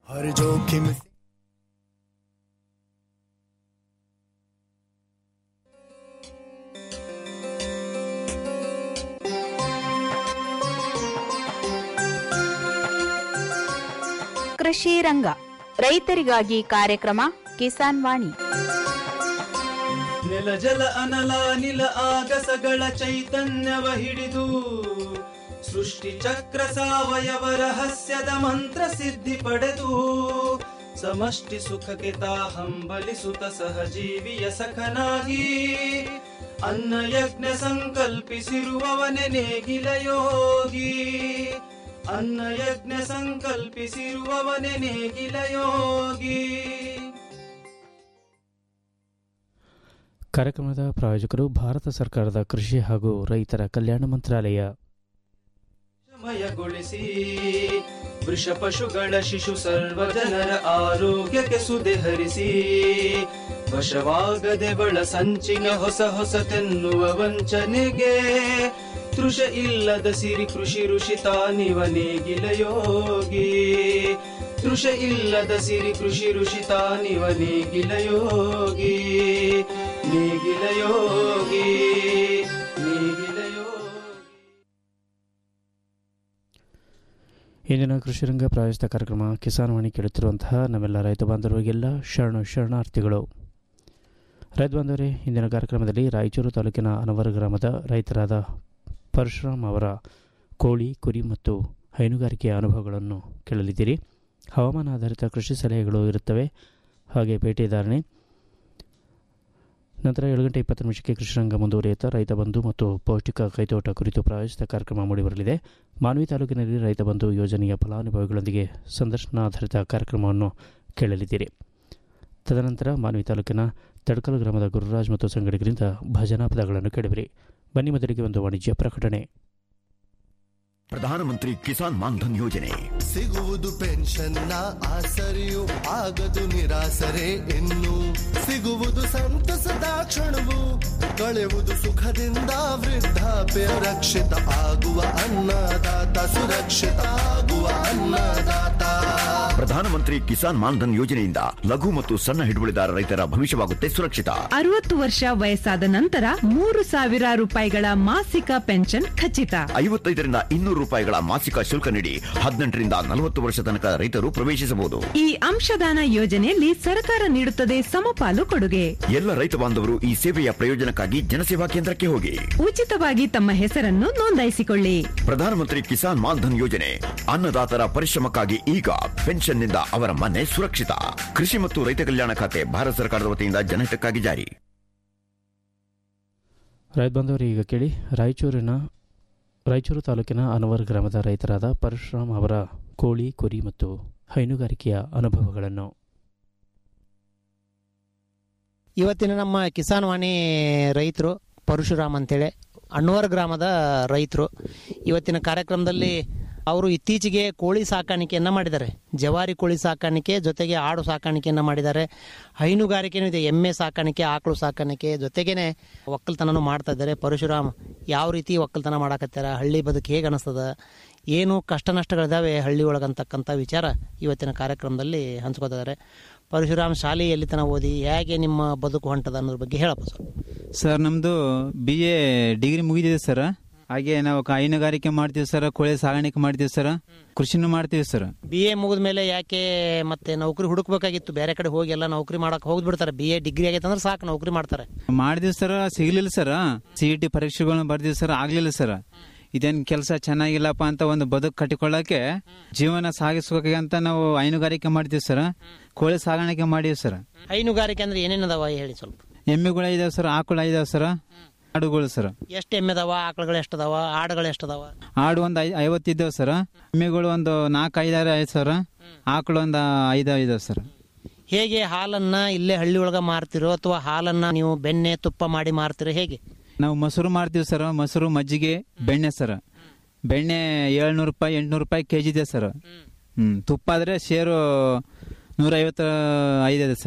हर जोखिम से ಕೃಷಿ ರಂಗ ರೈತರಿಗಾಗಿ ಕಾರ್ಯಕ್ರಮ ಕಿಸಾನ್ ವಾಣಿ ನೆಲ ಜಲ ಅನಲ ನಿಲ ಆಗಸಗಳ ಚೈತನ್ಯವ ಹಿಡಿದು ಸೃಷ್ಟಿ ಚಕ್ರ ಸಾವಯವ ರಹಸ್ಯದ ಮಂತ್ರ ಸಿದ್ಧಿ ಪಡೆದು ಸಮಷ್ಟಿ ಸುಖಕ್ಕೆ ತಾ ಹಂಬಲಿಸುತ್ತ ಸಹಜೀವಿಯ ಸಖನಾಗಿ ಅನ್ನ ಯಜ್ಞ ಸಂಕಲ್ಪಿಸಿರುವವನೆ ನೇಗಿಲ ಯೋಗಿ ಅನ್ನ ಯಜ್ಞ ಸಂಕಲ್ಪಿಸಿರುವವನೆ ನೇಗಿಲ ಯೋಗಿ ಕಾರ್ಯಕ್ರಮದ ಪ್ರಾಯೋಜಕರು ಭಾರತ ಸರ್ಕಾರದ ಕೃಷಿ ಹಾಗೂ ರೈತರ ಕಲ್ಯಾಣ ಮಂತ್ರಾಲಯ ಮಯಗೊಳಿಸಿ ವೃಷ ಪಶುಗಳ ಶಿಶು ಸರ್ವ ಜನರ ಆರೋಗ್ಯಕ್ಕೆ ಸುದೆ ಹರಿಸಿ ವಶವಾಗದೆ ಬಳ ಸಂಚಿನ ಹೊಸ ಹೊಸತೆನ್ನುವ ವಂಚನೆಗೆ ತೃಷ ಇಲ್ಲದ ಸಿರಿ ಕೃಷಿ ಋಷಿ ತಾನಿವ ನೇಗಿಲ ಯೋಗಿ ತೃಷ ಇಲ್ಲದ ಸಿರಿ ಕೃಷಿ ಋಷಿ ತಾನಿವ ನೇಗಿಲ ಯೋಗಿ ನೇಗಿಲ ಯೋಗಿ ನೇಗಿಲ ಯೋಗಿ ಇಂದಿನ ಕೃಷಿರಂಗ ಪ್ರಾಯೋಜಿತ ಕಾರ್ಯಕ್ರಮ ಕಿಸಾನ್ ವಾಣಿ ಕೇಳುತ್ತಿರುವಂತಹ ನಮ್ಮೆಲ್ಲ ರೈತ ಬಾಂಧವರಿಗೆಲ್ಲ ಶರಣು ಶರಣಾರ್ಥಿಗಳು ರೈತ ಬಾಂಧವರೇ ಇಂದಿನ ಕಾರ್ಯಕ್ರಮದಲ್ಲಿ ರಾಯಚೂರು ತಾಲೂಕಿನ ಅನವರ ಗ್ರಾಮದ ರೈತರಾದ ಪರಶುರಾಮ್ ಅವರ ಕೋಳಿ ಕುರಿ ಮತ್ತು ಹೈನುಗಾರಿಕೆಯ ಅನುಭವಗಳನ್ನು ಕೇಳಲಿದ್ದೀರಿ ಹವಾಮಾನ ಆಧಾರಿತ ಕೃಷಿ ಸಲಹೆಗಳು ಇರುತ್ತವೆ ಹಾಗೆ ಭೇಟಿದಾರಣೆ ನಂತರ ಏಳು ಗಂಟೆ ಇಪ್ಪತ್ತು ನಿಮಿಷಕ್ಕೆ ಕೃಷಿರಂಗ ಮುಂದುವರಿಯುತ್ತಾ ರೈತ ಬಂಧು ಮತ್ತು ಪೌಷ್ಟಿಕ ಕೈತೋಟ ಕುರಿತು ಪ್ರಾಯೋಜಿತ ಕಾರ್ಯಕ್ರಮ ಮೂಡಿಬರಲಿದೆ ಮಾನ್ವಿ ತಾಲೂಕಿನಲ್ಲಿ ರೈತ ಬಂಧು ಯೋಜನೆಯ ಫಲಾನುಭವಿಗಳೊಂದಿಗೆ ಸಂದರ್ಶನಾಧಾರಿತ ಕಾರ್ಯಕ್ರಮವನ್ನು ಕೇಳಲಿದ್ದೀರಿ ತದನಂತರ ಮಾನ್ವಿ ತಾಲೂಕಿನ ತಡಕಲ್ ಗ್ರಾಮದ ಗುರುರಾಜ್ ಮತ್ತು ಸಂಗಡಿಗರಿಂದ ಭಜನಾ ಪದಗಳನ್ನು ಕೇಳಿಬಿರಿ ಬನ್ನಿ ಮೊದಲಿಗೆ ಒಂದು ವಾಣಿಜ್ಯ ಪ್ರಕಟಣೆ ಪ್ರಧಾನಮಂತ್ರಿ ಕಿಸಾನ್ ಮಾನ್ಧನ್ ಯೋಜನೆ ಸಿಗುವುದು ಪೆನ್ಷನ್ನ ಆಸರೆಯು ಆಗದು ನಿರಾಸರೆ ಇನ್ನು ಸಿಗುವುದು ಸಂತಸದ ಕ್ಷಣವು ಕಳೆಯುವುದು ಸುಖದಿಂದ ವೃದ್ಧಾಪ್ಯ ರಕ್ಷಿತ ಆಗುವ ಅನ್ನದಾತ ಸುರಕ್ಷಿತ ಆಗುವ ಅನ್ನದಾತ ಪ್ರಧಾನಮಂತ್ರಿ ಕಿಸಾನ್ ಮಾನ್ಧನ್ ಯೋಜನೆಯಿಂದ ಲಘು ಮತ್ತು ಸಣ್ಣ ಹಿಡುವಳಿದಾರ ರೈತರ ಭವಿಷ್ಯವಾಗುತ್ತೆ ಸುರಕ್ಷಿತ ಅರವತ್ತು ವರ್ಷ ವಯಸ್ಸಾದ ನಂತರ ಮೂರು ಸಾವಿರ ರೂಪಾಯಿಗಳ ಮಾಸಿಕ ಪೆನ್ಷನ್ ಖಚಿತ ಐವತ್ತೈದರಿಂದ ಇನ್ನೂರು ರೂಪಾಯಿಗಳ ಮಾಸಿಕ ಶುಲ್ಕ ನೀಡಿ ಹದಿನೆಂಟರಿಂದ ನಲವತ್ತು ವರ್ಷ ತನಕ ರೈತರು ಪ್ರವೇಶಿಸಬಹುದು ಈ ಅಂಶದಾನ ಯೋಜನೆಯಲ್ಲಿ ಸರ್ಕಾರ ನೀಡುತ್ತದೆ ಸಮಪಾಲು ಕೊಡುಗೆ ಎಲ್ಲ ರೈತ ಬಾಂಧವರು ಈ ಸೇವೆಯ ಪ್ರಯೋಜನಕ್ಕಾಗಿ ಜನಸೇವಾ ಕೇಂದ್ರಕ್ಕೆ ಹೋಗಿ ಉಚಿತವಾಗಿ ತಮ್ಮ ಹೆಸರನ್ನು ನೋಂದಾಯಿಸಿಕೊಳ್ಳಿ ಪ್ರಧಾನಮಂತ್ರಿ ಕಿಸಾನ್ ಮಾನ್ಧನ್ ಯೋಜನೆ ಅನ್ನದಾತರ ಪರಿಶ್ರಮಕ್ಕಾಗಿ ಈಗ ಪೆನ್ಷನ್ನಿಂದ ಅವರ ಮನೆ ಸುರಕ್ಷಿತ ಕೃಷಿ ಮತ್ತು ರೈತ ಕಲ್ಯಾಣ ಖಾತೆ ಭಾರತ ಸರ್ಕಾರದ ವತಿಯಿಂದ ಜನಹಿತಕ್ಕಾಗಿ ಜಾರಿ ರೈತ ಬಾಂಧವರು ಈಗ ಕೇಳಿ ರಾಯಚೂರಿನ ರಾಯಚೂರು ತಾಲೂಕಿನ ಅನವರ್ ಗ್ರಾಮದ ರೈತರಾದ ಪರಶುರಾಮ್ ಅವರ ಕೋಳಿ ಕುರಿ ಮತ್ತು ಹೈನುಗಾರಿಕೆಯ ಅನುಭವಗಳನ್ನು ಇವತ್ತಿನ ನಮ್ಮ ಕಿಸಾನ್ ವಾಣಿ ರೈತರು ಪರಶುರಾಮ್ ಅಂತೇಳಿ ಅಣ್ಣವರ ಗ್ರಾಮದ ರೈತರು ಇವತ್ತಿನ ಕಾರ್ಯಕ್ರಮದಲ್ಲಿ ಅವರು ಇತ್ತೀಚೆಗೆ ಕೋಳಿ ಸಾಕಾಣಿಕೆಯನ್ನು ಮಾಡಿದ್ದಾರೆ ಜವಾರಿ ಕೋಳಿ ಸಾಕಾಣಿಕೆ ಜೊತೆಗೆ ಆಡು ಸಾಕಾಣಿಕೆಯನ್ನು ಮಾಡಿದ್ದಾರೆ ಹೈನುಗಾರಿಕೆನೂ ಇದೆ ಎಮ್ಮೆ ಸಾಕಾಣಿಕೆ ಆಕಳು ಸಾಕಾಣಿಕೆ ಜೊತೆಗೇನೆ ಒಕ್ಕಲ್ತನನೂ ಮಾಡ್ತಾ ಇದ್ದಾರೆ ಪರಶುರಾಮ್ ಯಾವ ರೀತಿ ಒಕ್ಕಲ್ತನ ಮಾಡಾಕತ್ತಾರ ಹಳ್ಳಿ ಬದುಕು ಹೇಗೆ ಅನಿಸ್ತದ ಏನು ಕಷ್ಟ ನಷ್ಟಗಳಿದಾವೆ ಹಳ್ಳಿ ಒಳಗಂತಕ್ಕಂಥ ವಿಚಾರ ಇವತ್ತಿನ ಕಾರ್ಯಕ್ರಮದಲ್ಲಿ ಹಂಚ್ಕೋತಿದ್ದಾರೆ ಪರಶುರಾಮ್ ಶಾಲೆ ಎಲ್ಲಿ ತನಕ ಓದಿ ಹೇಗೆ ನಿಮ್ಮ ಬದುಕು ಹೊಂಟದ ಅನ್ನೋದ್ರ ಬಗ್ಗೆ ಹೇಳಪ್ಪ ಸರ್ ಸರ್ ನಮ್ದು ಬಿ ಎ ಡಿಗ್ರಿ ಮುಗಿದಿದೆ ಸರ್ ಹಾಗೆ ನಾವು ಕ- ಹೈನುಗಾರಿಕೆ ಮಾಡ್ತೀವಿ ಸರ್ ಕೋಳಿ ಸಾಗಾಣಿಕೆ ಮಾಡ್ತೀವಿ ಸರ್ ಕೃಷಿನೂ ಮಾಡ್ತೀವಿ ಸರ್ ಬಿ ಎ ಮುಗಿದ ಮೇಲೆ ಯಾಕೆ ಮತ್ತೆ ನೌಕರಿ ಹುಡುಕ್ಬೇಕಾಗಿತ್ತು ಬೇರೆ ಕಡೆ ಹೋಗಿ ಎಲ್ಲ ನೌಕರಿ ಮಾಡಕ್ ಹೋಗ್ಬಿಡ್ತಾರೆ ಬಿ ಎ ಡಿಗ್ರಿ ಆಗೈತೆ ಅಂದ್ರೆ ಸಾಕು ನೌಕರಿ ಮಾಡ್ತಾರೆ ಮಾಡಿದ್ವಿ ಸರ್ ಸಿಗ್ಲಿಲ್ಲ ಸರ್ ಸಿ ಇ ಟಿ ಪರೀಕ್ಷೆಗಳನ್ನ ಬರ್ದಿವಿ ಸರ್ ಆಗ್ಲಿಲ್ಲ ಸರ್ ಇದೇನ್ ಕೆಲಸ ಚೆನ್ನಾಗಿಲ್ಲಪ್ಪ ಅಂತ ಒಂದು ಬದುಕು ಕಟ್ಟಿಕೊಳ್ಳಕ್ಕೆ ಜೀವನ ಸಾಗಿಸೋಕೆ ಅಂತ ನಾವು ಹೈನುಗಾರಿಕೆ ಮಾಡ್ತೀವಿ ಸರ್ ಕೋಳಿ ಸಾಗಾಣಿಕೆ ಮಾಡೀವಿ ಸರ್ ಹೈನುಗಾರಿಕೆ ಅಂದ್ರೆ ಏನೇನದಾವ ಹೇಳಿ ಸ್ವಲ್ಪ ಎಮ್ಮೆಗಳು ಇದಾವೆ ಸರ್ ಆಕಳ ಇದಾವೆ ಸರ್ ಆಡುಗಳು ಸರ್ ಎಷ್ಟು ಎಮ್ಮೆದಾವ ಆಕಳುಗಳು ಎಷ್ಟದಾವ ಆಡುಗಳು ಎಷ್ಟದಾವ ಆಡು ಒಂದು ಐ ಐವತ್ತು ಇದ್ದಾವೆ ಸರ್ ಎಮ್ಮೆಗಳು ಒಂದು ನಾಲ್ಕು ಐದಾರು ಐದು ಸರ್ ಆಕಳು ಒಂದು ಐದು ಇದಾವೆ ಸರ್ ಹೇಗೆ ಹಾಲನ್ನ ಇಲ್ಲೇ ಹಳ್ಳಿ ಒಳಗ ಮಾರ್ತಿರೋ ಅಥವಾ ಹಾಲನ್ನ ನೀವು ಬೆಣ್ಣೆ ತುಪ್ಪ ಮಾಡಿ ಮಾರ್ತಿರೋ ಹೇಗೆ ನಾವು ಮೊಸರು ಮಾಡ್ತೀವಿ ಸರ್ ಮೊಸರು ಮಜ್ಜಿಗೆ ಬೆಣ್ಣೆ ಸರ್ ಬೆಣ್ಣೆ ಏಳ್ನೂರು ರೂಪಾಯಿ ಎಂಟ್ನೂರು ರೂಪಾಯಿ ಕೆ ಜಿ ಇದೆ ಸರ್ ಹ್ಮ್ ತುಪ್ಪ ಆದ್ರೆ ಶೇರು ನೂರೈವತ್ತು ಐದಿದೆ ಸರ್